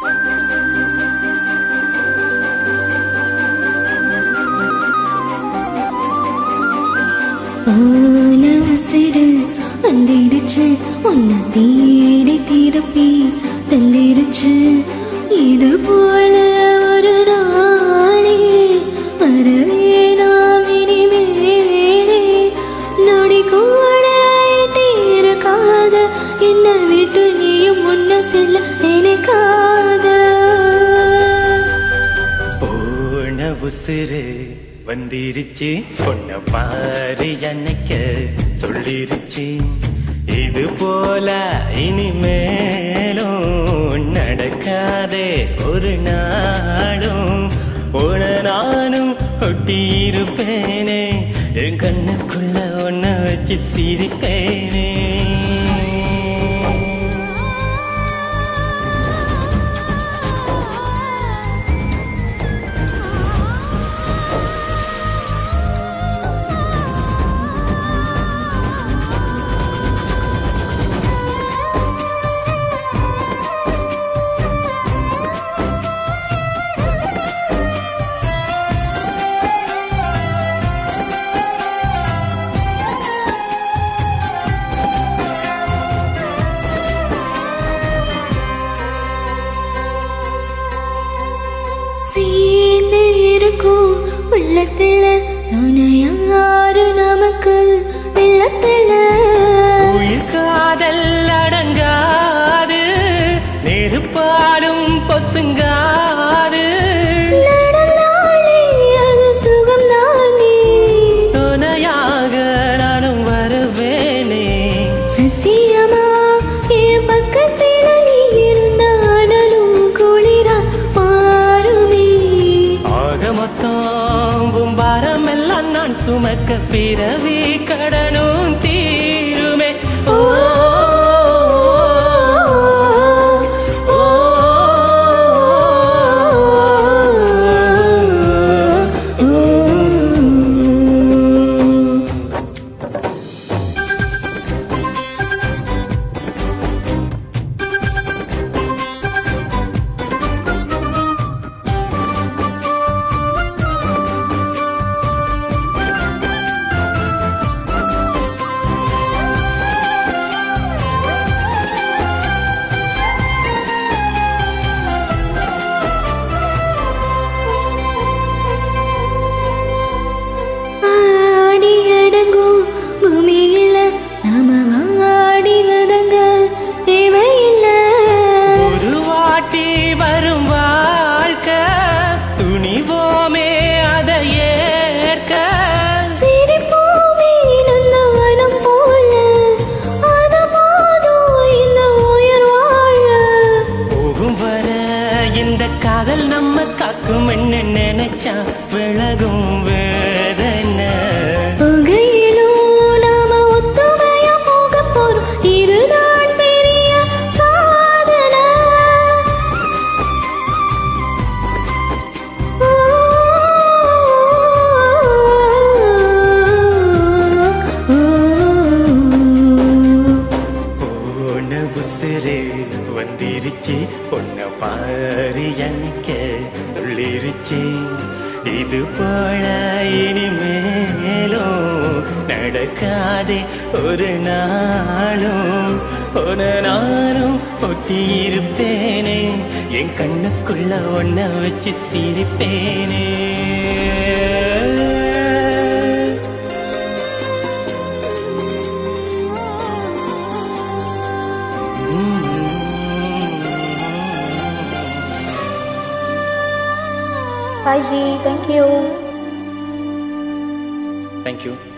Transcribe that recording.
போன உசிறு வந்திடுச்சு உன்னை தேடி திருப்பி தந்திருச்சு இது போல ஒரு நாளே வரவே நாம் இனிமேலே நொடி கூட எட்டி இருக்காத என்னை விட்டு நீயும் முன்ன செல்ல நினைக்காத போன உசுறு வந்திருச்சு பொண்ண பாரு அன்னைக்க சொல்லிருச்சு இது போல இனிமேலும் நடக்காதே ஒரு நாளும் உன நானும் ஒட்டி இருப்பேனே என் கண்ணுக்குள்ள ஒன்ன வச்சு சிரிப்பேனே சேர்ந்து இருக்கும் உள்ளத்துல துணையாரு நமக்கு வெள்ளத்துல உயிர் காதல் அடங்காது நெருப்பாலும் பொசுங்காது நடந்தாலே அது சுகம்தானே துணையாக நானும் வருவேனே சத்தியமா என் பக்கத்துல நீ இருந்தாலும் குளிரா மாறுமே ஆக மொத்தம் உன் பாரம் எல்லாம் நான் சுமக்க பிறவி கடனும் தீருமே ஓ ஓ, ஆடி அடங்கும் பூமியில நாம வாடி வதங்க தேவையில்லை ஒரு வாட்டி வரும் வாழ்க்கை துணிவோமே அதை ஏற்க சிரிப்போமே நந்தவனம் போல அது போதும் இந்த உயிர் வாழ போகும் வர இந்த காதல் நம்ம காக்கும் என்ன நினைச்சா விலகும் வேதனை புகையிலும் நாம ஒத்துமையா போகப் போறோம். இதுதான் பெரிய சாதனை. ஓ, போன உசுறு வந்திருச்சு பொண்ண பாரு அன்னைக்க துள்ளிருச்சு இது போல இனிமேலும் நடக்காதே ஒரு நாளும் ஒரு நாளும் ஒட்டி இருப்பேனே என் கண்ணுக்குள்ள ஒன்ன வச்சு சிரிப்பேனே Bye, G. Thank you. Thank you.